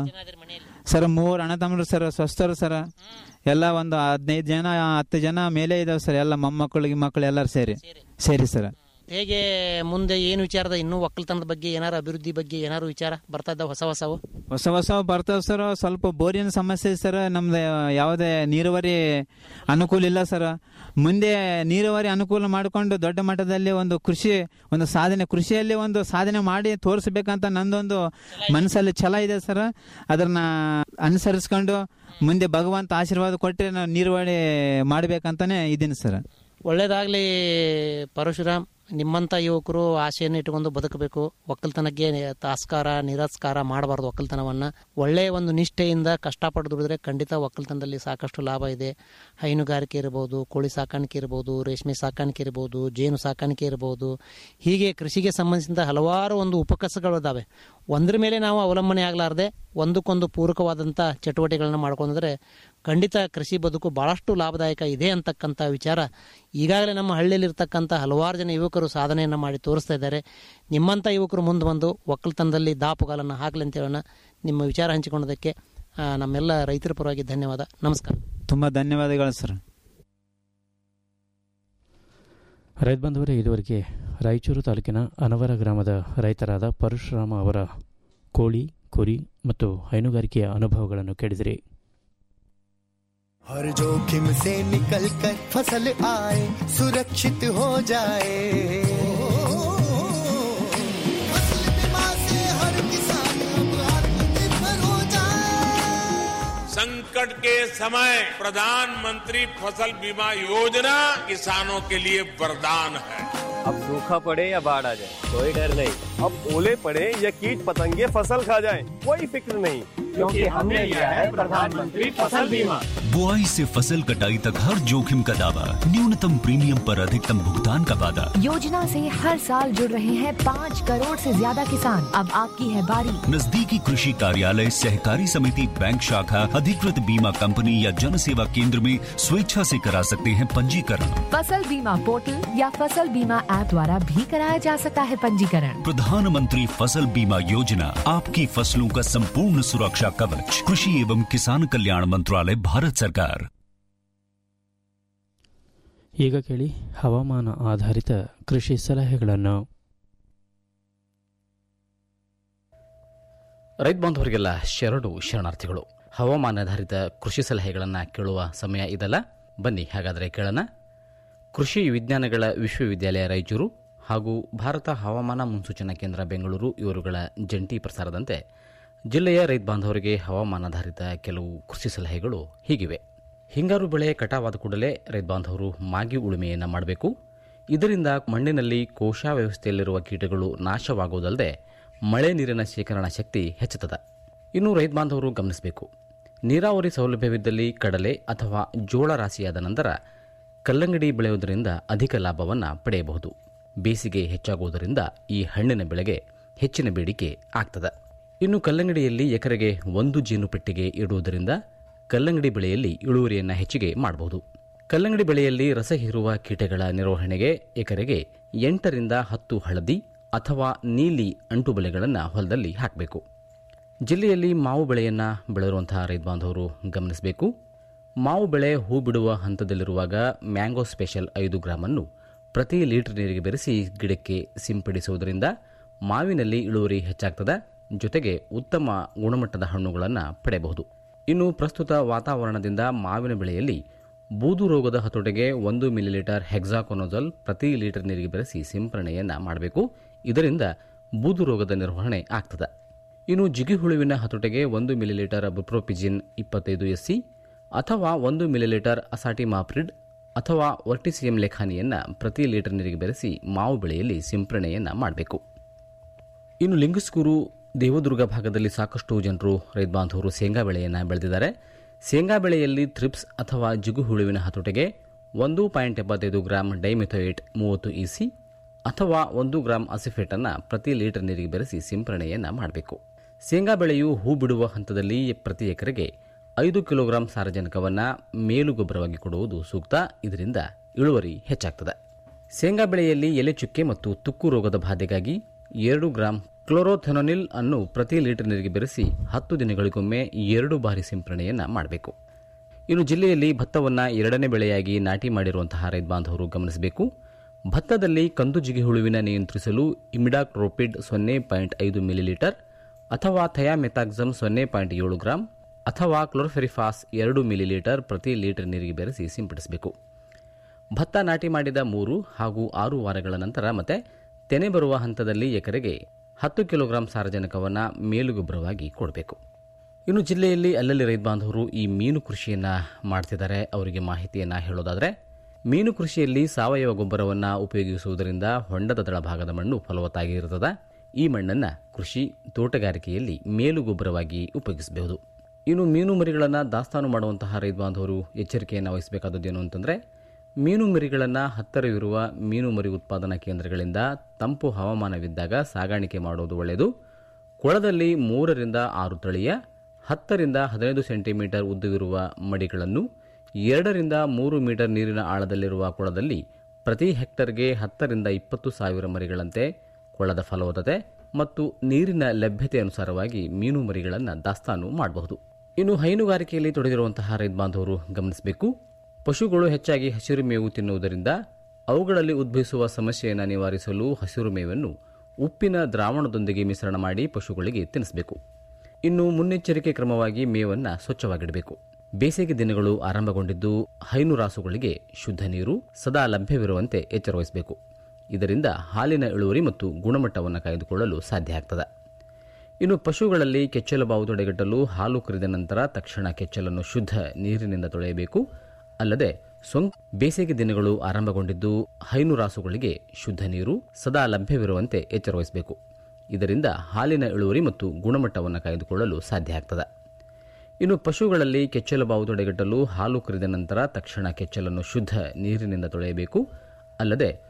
ಸರ್ ಮೂವರು ಅಣ್ಣ ತಮ್ಮರು ಸರ್ ಸ್ವಸ್ಥರು ಸರ್ ಎಲ್ಲ ಒಂದು ಹದಿನೈದು ಜನ ಹತ್ತು ಜನ ಮೇಲೆ ಇದಾವೆ ಸರ್ ಎಲ್ಲ ಮೊಮ್ಮಕ್ಕಳು ಗಿಮ್ಮಕ್ಕಳು ಎಲ್ಲರೂ ಸೇರಿ ಸೇರಿ ಸರ್ ಹೇಗೆ ಮುಂದೆ ಏನು ವಿಚಾರದ ಇನ್ನೂ ಒಕ್ಕಲ್ತನದ ಬಗ್ಗೆ ಏನಾರು ಅಭಿವೃದ್ಧಿ ಬಗ್ಗೆ ಏನಾರು ವಿಚಾರ ಬರ್ತಾ ಇದ್ದಾವೆ ಹೊಸ ಹೊಸವು ಹೊಸ ಹೊಸ ಬರ್ತಾವ ಸರ್ ಸ್ವಲ್ಪ ಬೋರಿನ ಸಮಸ್ಯೆ ಇದೆ ಸರ್ ನಮ್ದು ಯಾವುದೇ ನೀರಾವರಿ ಅನುಕೂಲ ಇಲ್ಲ ಸರ್ ಮುಂದೆ ನೀರಾವರಿ ಅನುಕೂಲ ಮಾಡಿಕೊಂಡು ದೊಡ್ಡ ಮಟ್ಟದಲ್ಲಿ ಒಂದು ಕೃಷಿ ಒಂದು ಸಾಧನೆ ಕೃಷಿಯಲ್ಲಿ ಒಂದು ಸಾಧನೆ ಮಾಡಿ ತೋರಿಸ್ಬೇಕಂತ ನಂದೊಂದು ಮನಸ್ಸಲ್ಲಿ ಛಲ ಇದೆ ಸರ್ ಅದನ್ನ ಅನುಸರಿಸ್ಕೊಂಡು ಮುಂದೆ ಭಗವಂತ ಆಶೀರ್ವಾದ ಕೊಟ್ಟರೆ ನಾವು ನೀರಾವರಿ ಮಾಡ್ಬೇಕಂತಾನೆ ಇದ್ದೀನಿ ಸರ್ ಒಳ್ಳೇದಾಗ್ಲಿ ಪರಶುರಾಮ್ ನಿಮ್ಮಂಥ ಯುವಕರು ಆಸೆಯನ್ನು ಇಟ್ಟುಕೊಂಡು ಬದುಕಬೇಕು ಒಕ್ಕಲ್ತನಕ್ಕೆ ತಾಸ್ಕಾರ ನಿರಸ್ಕಾರ ಮಾಡಬಾರ್ದು ಒಕ್ಕಲ್ತನವನ್ನು ಒಳ್ಳೆಯ ಒಂದು ನಿಷ್ಠೆಯಿಂದ ಕಷ್ಟಪಟ್ಟು ದುಡಿದ್ರೆ ಖಂಡಿತ ಒಕ್ಕಲ್ತನದಲ್ಲಿ ಸಾಕಷ್ಟು ಲಾಭ ಇದೆ ಹೈನುಗಾರಿಕೆ ಇರ್ಬೋದು ಕೋಳಿ ಸಾಕಾಣಿಕೆ ಇರ್ಬೋದು ರೇಷ್ಮೆ ಸಾಕಾಣಿಕೆ ಇರ್ಬೋದು ಜೇನು ಸಾಕಾಣಿಕೆ ಇರ್ಬೋದು ಹೀಗೆ ಕೃಷಿಗೆ ಸಂಬಂಧಿಸಿದ ಹಲವಾರು ಒಂದು ಉಪಕಸಗಳು ಇದ್ದಾವೆ ಒಂದ್ರ ಮೇಲೆ ನಾವು ಅವಲಂಬನೆ ಆಗಲಾರ್ದೆ ಒಂದಕ್ಕೊಂದು ಪೂರಕವಾದಂಥ ಚಟುವಟಿಕೆಗಳನ್ನ ಮಾಡ್ಕೊಂಡ್ರೆ ಖಂಡಿತ ಕೃಷಿ ಬದುಕು ಭಾಳಷ್ಟು ಲಾಭದಾಯಕ ಇದೆ ಅಂತಕ್ಕಂಥ ವಿಚಾರ ಈಗಾಗಲೇ ನಮ್ಮ ಹಳ್ಳಿಯಲ್ಲಿರ್ತಕ್ಕಂಥ ಹಲವಾರು ಜನ ಯುವಕರು ಸಾಧನೆಯನ್ನು ಮಾಡಿ ತೋರಿಸ್ತಾ ಇದ್ದಾರೆ ನಿಮ್ಮಂಥ ಯುವಕರು ಮುಂದೆ ಬಂದು ಒಕ್ಕಲ್ತನದಲ್ಲಿ ದಾಪುಗಾಲನ್ನು ಹಾಕಲಿ ಅಂತ ಹೇಳೋಣ ನಿಮ್ಮ ವಿಚಾರ ಹಂಚಿಕೊಂಡದಕ್ಕೆ ಆ, ನಮ್ಮೆಲ್ಲ ರೈತರ ಪರವಾಗಿ ಧನ್ಯವಾದ ನಮಸ್ಕಾರ ತುಂಬ ಧನ್ಯವಾದಗಳು ಸರ್ ರೈತ ಬಂಧುವರೇ ಇದುವರೆಗೆ ರಾಯಚೂರು ತಾಲೂಕಿನ ಅನವರ ಗ್ರಾಮದ ರೈತರಾದ ಪರಶುರಾಮ ಅವರ ಕೋಳಿ ಕುರಿ ಮತ್ತು ಹೈನುಗಾರಿಕೆಯ ಅನುಭವಗಳನ್ನು ಕೇಳಿದಿರಿ हर जोखिम से निकल कर फसल आए सुरक्षित हो जाए फसल बीमा से हर किसान अब आत्मनिर्भर हो जाए संकट के समय प्रधानमंत्री फसल बीमा योजना किसानों के लिए वरदान है अब सूखा पड़े या बाढ़ आ जाए कोई डर नहीं अब ओले पड़े या कीट पतंगे फसल खा जाए कोई फिक्र नहीं क्योंकि हमने लिया है प्रधानमंत्री फसल बीमा बुआई से फसल कटाई तक हर जोखिम का दावा न्यूनतम प्रीमियम पर अधिकतम भुगतान का वादा योजना से हर साल जुड़ रहे हैं पाँच करोड़ से ज्यादा किसान अब आपकी है बारी नजदीकी कृषि कार्यालय सहकारी समिति बैंक शाखा अधिकृत बीमा कंपनी या जन सेवा केंद्र में स्वेच्छा से करा सकते हैं पंजीकरण फसल बीमा पोर्टल या फसल बीमा ऐप द्वारा भी कराया जा सकता है पंजीकरण प्रधानमंत्री फसल बीमा योजना आपकी फसलों का संपूर्ण सुरक्षा कवच कृषि एवं किसान कल्याण मंत्रालय भारत सरकार ಈಗ ಕೇಳಿ ಹವಾಮಾನ ಆಧಾರಿತ ಕೃಷಿ ಸಲಹೆಗಳನ್ನು ರೈತ ಬಾಂಧವರಿಗೆಲ್ಲ ಶರಣು ಶರಣಾರ್ಥಿಗಳು ಹವಾಮಾನಾಧಾರಿತ ಕೃಷಿ ಸಲಹೆಗಳನ್ನು ಕೇಳುವ ಸಮಯ ಇದಲ್ಲ ಬನ್ನಿ ಹಾಗಾದರೆ ಕೇಳೋಣ ಕೃಷಿ ವಿಜ್ಞಾನಗಳ ವಿಶ್ವವಿದ್ಯಾಲಯ ರಾಯಚೂರು ಹಾಗೂ ಭಾರತ ಹವಾಮಾನ ಮುನ್ಸೂಚನಾ ಕೇಂದ್ರ ಬೆಂಗಳೂರು ಇವರುಗಳ ಜಂಟಿ ಪ್ರಸಾರದಂತೆ ಜಿಲ್ಲೆಯ ರೈತ ಬಾಂಧವರಿಗೆ ಹವಾಮಾನಾಧಾರಿತ ಕೆಲವು ಕೃಷಿ ಸಲಹೆಗಳು ಹೀಗಿವೆ ಹಿಂಗಾರು ಬೆಳೆ ಕಟಾವಾದ ಕೂಡಲೇ ರೈತ ಬಾಂಧವರು ಮಾಗಿ ಉಳುಮೆಯನ್ನು ಮಾಡಬೇಕು ಇದರಿಂದ ಮಣ್ಣಿನಲ್ಲಿ ಕೋಶ ವ್ಯವಸ್ಥೆಯಲ್ಲಿರುವ ಕೀಟಗಳು ನಾಶವಾಗುವುದಲ್ಲದೆ ಮಳೆ ನೀರಿನ ಶೇಖರಣಾ ಶಕ್ತಿ ಹೆಚ್ಚುತ್ತದೆ ಇನ್ನು ರೈತ ಬಾಂಧವರು ಗಮನಿಸಬೇಕು ನೀರಾವರಿ ಸೌಲಭ್ಯವಿದ್ದಲ್ಲಿ ಕಡಲೆ ಅಥವಾ ಜೋಳ ರಾಶಿಯಾದ ನಂತರ ಕಲ್ಲಂಗಡಿ ಬೆಳೆಯುವುದರಿಂದ ಅಧಿಕ ಲಾಭವನ್ನು ಪಡೆಯಬಹುದು ಬೇಸಿಗೆ ಹೆಚ್ಚಾಗುವುದರಿಂದ ಈ ಹಣ್ಣಿನ ಬೆಳೆಗೆ ಹೆಚ್ಚಿನ ಬೇಡಿಕೆ ಆಗ್ತದೆ ಇನ್ನು ಕಲ್ಲಂಗಡಿಯಲ್ಲಿ ಎಕರೆಗೆ ಒಂದು ಜೇನು ಪೆಟ್ಟಿಗೆ ಇಡುವುದರಿಂದ ಕಲ್ಲಂಗಡಿ ಬೆಳೆಯಲ್ಲಿ ಇಳುವರಿಯನ್ನು ಹೆಚ್ಚಿಗೆ ಮಾಡಬಹುದು ಕಲ್ಲಂಗಡಿ ಬೆಳೆಯಲ್ಲಿ ರಸ ಹೀರುವ ಕೀಟಗಳ ನಿರ್ವಹಣೆಗೆ ಎಕರೆಗೆ ಎಂಟರಿಂದ ಹತ್ತು ಹಳದಿ ಅಥವಾ ನೀಲಿ ಅಂಟು ಬೆಳೆಗಳನ್ನು ಹೊಲದಲ್ಲಿ ಹಾಕಬೇಕು ಜಿಲ್ಲೆಯಲ್ಲಿ ಮಾವು ಬೆಳೆಯನ್ನು ಬೆಳೆದಿರುವಂತಹ ರೈತ ಬಾಂಧವರು ಗಮನಿಸಬೇಕು ಮಾವು ಬೆಳೆ ಹೂ ಬಿಡುವ ಹಂತದಲ್ಲಿರುವಾಗ ಮ್ಯಾಂಗೋ ಸ್ಪೆಷಲ್ ಐದು ಗ್ರಾಮನ್ನು ಪ್ರತಿ ಲೀಟರ್ ನೀರಿಗೆ ಬೆರೆಸಿ ಗಿಡಕ್ಕೆ ಸಿಂಪಡಿಸುವುದರಿಂದ ಮಾವಿನಲ್ಲಿ ಇಳುವರಿ ಹೆಚ್ಚಾಗ್ತದೆ ಜೊತೆಗೆ ಉತ್ತಮ ಗುಣಮಟ್ಟದ ಹಣ್ಣುಗಳನ್ನು ಪಡೆಯಬಹುದು ಇನ್ನು ಪ್ರಸ್ತುತ ವಾತಾವರಣದಿಂದ ಮಾವಿನ ಬೆಳೆಯಲ್ಲಿ ಬೂದು ರೋಗದ ಹತೋಟಿಗೆ ಒಂದು ಮಿಲಿಲೀಟರ್ ಹೆಕ್ಸಾಕೊನೋಜಲ್ ಪ್ರತಿ ಲೀಟರ್ ನೀರಿಗೆ ಬೆರೆಸಿ ಸಿಂಪರಣೆಯನ್ನು ಮಾಡಬೇಕು ಇದರಿಂದ ಬೂದು ರೋಗದ ನಿರ್ವಹಣೆ ಆಗ್ತದೆ ಇನ್ನು ಜಿಗಿಹುಳುವಿನ ಹತೋಟಿಗೆ ಒಂದು ಮಿಲಿಲೀಟರ್ ಬುಪ್ರೋಪಿಜಿನ್ ಇಪ್ಪತ್ತೈದು ಎಸ್ಸಿ ಅಥವಾ ಒಂದು ಮಿಲಿಲೀಟರ್ ಅಸಾಟಿಮಾಪ್ರಿಡ್ ಅಥವಾ ವರ್ಟಿಸಿಯಂ ಲೆಖಾನಿಯನ್ನು ಪ್ರತಿ ಲೀಟರ್ ನೀರಿಗೆ ಬೆರೆಸಿ ಮಾವು ಬೆಳೆಯಲ್ಲಿ ಸಿಂಪರಣೆಯನ್ನು ಮಾಡಬೇಕು ಇನ್ನು ಲಿಂಗಸ್ಕೂರು ದೇವದುರ್ಗ ಭಾಗದಲ್ಲಿ ಸಾಕಷ್ಟು ಜನರು ರೈತ ಬಾಂಧವರು ಶೇಂಗಾ ಬೆಳೆಯನ್ನು ಬೆಳೆದಿದ್ದಾರೆ ಶೇಂಗಾ ಬೆಳೆಯಲ್ಲಿ ಥ್ರಿಪ್ಸ್ ಅಥವಾ ಜಿಗುಹುಳುವಿನ ಹತೋಟಿಗೆ ಒಂದು ಪಾಯಿಂಟ್ ಎಪ್ಪತ್ತೈದು ಗ್ರಾಂ ಡೈಮೆಥೋಯೇಟ್ ಮೂವತ್ತು ಇಸಿ ಅಥವಾ ಒಂದು ಗ್ರಾಂ ಅಸಿಫೇಟನ್ನು ಪ್ರತಿ ಲೀಟರ್ ನೀರಿಗೆ ಬೆರೆಸಿ ಸಿಂಪರಣೆಯನ್ನು ಮಾಡಬೇಕು ಶೇಂಗಾ ಬೆಳೆಯು ಹೂ ಬಿಡುವ ಹಂತದಲ್ಲಿ ಪ್ರತಿ ಎಕರೆಗೆ ಐದು ಕಿಲೋಗ್ರಾಂ ಸಾರಜನಕವನ್ನು ಮೇಲು ಗೊಬ್ಬರವಾಗಿ ಕೊಡುವುದು ಸೂಕ್ತ ಇದರಿಂದ ಇಳುವರಿ ಹೆಚ್ಚಾಗ್ತದೆ ಶೇಂಗಾ ಬೆಳೆಯಲ್ಲಿ ಎಲೆ ಚುಕ್ಕೆ ಮತ್ತು ತುಕ್ಕು ರೋಗದ ಬಾಧೆಗಾಗಿ ಎರಡು ಗ್ರಾಂ ಕ್ಲೋರೋಥೆನೋನಿಲ್ ಅನ್ನು ಪ್ರತಿ ಲೀಟರ್ ನೀರಿಗೆ ಬೆರೆಸಿ ಹತ್ತು ದಿನಗಳಿಗೊಮ್ಮೆ ಎರಡು ಬಾರಿ ಸಿಂಪರಣೆಯನ್ನು ಮಾಡಬೇಕು ಇನ್ನು ಜಿಲ್ಲೆಯಲ್ಲಿ ಭತ್ತವನ್ನು ಎರಡನೇ ಬೆಳೆಯಾಗಿ ನಾಟಿ ಮಾಡಿರುವಂತಹ ರೈತ ಬಾಂಧವರು ಗಮನಿಸಬೇಕು ಭತ್ತದಲ್ಲಿ ಕಂದು ಜಿಗಿಹುಳುವಿನ ನಿಯಂತ್ರಿಸಲು ಇಮಿಡಾಕ್ರೋಪಿಡ್ ಸೊನ್ನೆ ಪಾಯಿಂಟ್ ಐದು ಮಿಲಿಲೀಟರ್ ಅಥವಾ ಥಯಾಮೆಥಾಕ್ಸಮ್ ಸೊನ್ನೆ ಪಾಯಿಂಟ್ ಏಳು ಗ್ರಾಂ ಅಥವಾ ಕ್ಲೋರ್ಫೆರಿಫಾಸ್ ಎರಡು ಮಿಲಿಲೀಟರ್ ಪ್ರತಿ ಲೀಟರ್ ನೀರಿಗೆ ಬೆರೆಸಿ ಸಿಂಪಡಿಸಬೇಕು ಭತ್ತ ನಾಟಿ ಮಾಡಿದ ಮೂರು ಹಾಗೂ ಆರು ವಾರಗಳ ನಂತರ ಮತ್ತೆ ತೆನೆ ಬರುವ ಹಂತದಲ್ಲಿ ಎಕರೆಗೆ ಹತ್ತು ಕಿಲೋಗ್ರಾಂ ಸಾರಜನಕವನ್ನು ಮೇಲುಗೊಬ್ಬರವಾಗಿ ಕೊಡಬೇಕು ಇನ್ನು ಜಿಲ್ಲೆಯಲ್ಲಿ ಅಲ್ಲಲ್ಲಿ ರೈತ ಬಾಂಧವರು ಈ ಮೀನು ಕೃಷಿಯನ್ನು ಮಾಡ್ತಿದ್ದಾರೆ ಅವರಿಗೆ ಮಾಹಿತಿಯನ್ನು ಹೇಳೋದಾದರೆ ಮೀನು ಕೃಷಿಯಲ್ಲಿ ಸಾವಯವ ಗೊಬ್ಬರವನ್ನು ಉಪಯೋಗಿಸುವುದರಿಂದ ಹೊಂಡದ ತಳಭಾಗದ ಮಣ್ಣು ಫಲವತ್ತಾಗಿರುತ್ತದೆ ಈ ಮಣ್ಣನ್ನು ಕೃಷಿ ತೋಟಗಾರಿಕೆಯಲ್ಲಿ ಮೇಲು ಗೊಬ್ಬರವಾಗಿ ಉಪಯೋಗಿಸಬಹುದು ಇನ್ನು ಮೀನು ಮರಿಗಳನ್ನು ದಾಸ್ತಾನು ಮಾಡುವಂತಹ ರೈತ ಬಾಂಧವರು ಎಚ್ಚರಿಕೆಯನ್ನು ವಹಿಸಬೇಕಾದದ್ದೇನು ಅಂತಂದರೆ ಮೀನು ಮರಿಗಳನ್ನು ಹತ್ತಿರವಿರುವ ಮೀನು ಮರಿ ಉತ್ಪಾದನಾ ಕೇಂದ್ರಗಳಿಂದ ತಂಪು ಹವಾಮಾನವಿದ್ದಾಗ ಸಾಗಾಣಿಕೆ ಮಾಡುವುದು ಒಳ್ಳೆಯದು ಕೊಳದಲ್ಲಿ ಮೂರರಿಂದ ಆರು ತಳಿಯ ಹತ್ತರಿಂದ ಹದಿನೈದು ಸೆಂಟಿಮೀಟರ್ ಉದ್ದವಿರುವ ಮಡಿಗಳನ್ನು ಎರಡರಿಂದ ಮೂರು ಮೀಟರ್ ನೀರಿನ ಆಳದಲ್ಲಿರುವ ಕೊಳದಲ್ಲಿ ಪ್ರತಿ ಹೆಕ್ಟರ್ಗೆ ಹತ್ತರಿಂದ ಇಪ್ಪತ್ತು ಸಾವಿರ ಮರಿಗಳಂತೆ ಕೊಳದ ಫಲವತ್ತತೆ ಮತ್ತು ನೀರಿನ ಲಭ್ಯತೆ ಅನುಸಾರವಾಗಿ ಮೀನು ಮರಿಗಳನ್ನು ದಾಸ್ತಾನು ಮಾಡಬಹುದು ಇನ್ನು ಹೈನುಗಾರಿಕೆಯಲ್ಲಿ ತೊಡಗಿರುವಂತಹ ರೈತ ಬಾಂಧವರು ಗಮನಿಸಬೇಕು ಪಶುಗಳು ಹೆಚ್ಚಾಗಿ ಹಸಿರು ಮೇವು ತಿನ್ನುವುದರಿಂದ ಅವುಗಳಲ್ಲಿ ಉದ್ಭವಿಸುವ ಸಮಸ್ಯೆಯನ್ನು ನಿವಾರಿಸಲು ಹಸಿರು ಮೇವನ್ನು ಉಪ್ಪಿನ ದ್ರಾವಣದೊಂದಿಗೆ ಮಿಶ್ರಣ ಮಾಡಿ ಪಶುಗಳಿಗೆ ತಿನ್ನಿಸಬೇಕು ಇನ್ನು ಮುನ್ನೆಚ್ಚರಿಕೆ ಕ್ರಮವಾಗಿ ಮೇವನ್ನು ಸ್ವಚ್ಛವಾಗಿಡಬೇಕು ಬೇಸಿಗೆ ದಿನಗಳು ಆರಂಭಗೊಂಡಿದ್ದು ಹೈನು ರಾಸುಗಳಿಗೆ ಶುದ್ಧ ನೀರು ಸದಾ ಲಭ್ಯವಿರುವಂತೆ ಎಚ್ಚರವಹಿಸಬೇಕು ಇದರಿಂದ ಹಾಲಿನ ಇಳುವರಿ ಮತ್ತು ಗುಣಮಟ್ಟವನ್ನು ಕಾಯ್ದುಕೊಳ್ಳಲು ಸಾಧ್ಯ ಆಗ್ತದೆ ಇನ್ನು ಪಶುಗಳಲ್ಲಿ ಕೆಚ್ಚಲು ಬಾವು ತಡೆಗಟ್ಟಲು ಹಾಲು ಕರೆದ ನಂತರ ತಕ್ಷಣ ಕೆಚ್ಚಲನ್ನು ಶುದ್ಧ ನೀರಿನಿಂದ ತೊಳೆಯಬೇಕು ಅಲ್ಲದೆ ಸೊಂಕ್ ಬೇಸಿಗೆ ದಿನಗಳು ಆರಂಭಗೊಂಡಿದ್ದು ಹೈನು ರಾಸುಗಳಿಗೆ ಶುದ್ಧ ನೀರು ಸದಾ ಲಭ್ಯವಿರುವಂತೆ ಎಚ್ಚರವಹಿಸಬೇಕು ಇದರಿಂದ ಹಾಲಿನ ಇಳುವರಿ ಮತ್ತು ಗುಣಮಟ್ಟವನ್ನು ಕಾಯ್ದುಕೊಳ್ಳಲು ಸಾಧ್ಯ ಆಗ್ತದೆ ಇನ್ನು ಪಶುಗಳಲ್ಲಿ ಕೆಚ್ಚಲು ಬಾವು ತಡೆಗಟ್ಟಲು ಹಾಲು ಕರೆದ ನಂತರ ತಕ್ಷಣ ಕೆಚ್ಚಲನ್ನು ಶುದ್ಧ ನೀರಿನಿಂದ ತೊಳೆಯಬೇಕು ಅಲ್ಲದೆ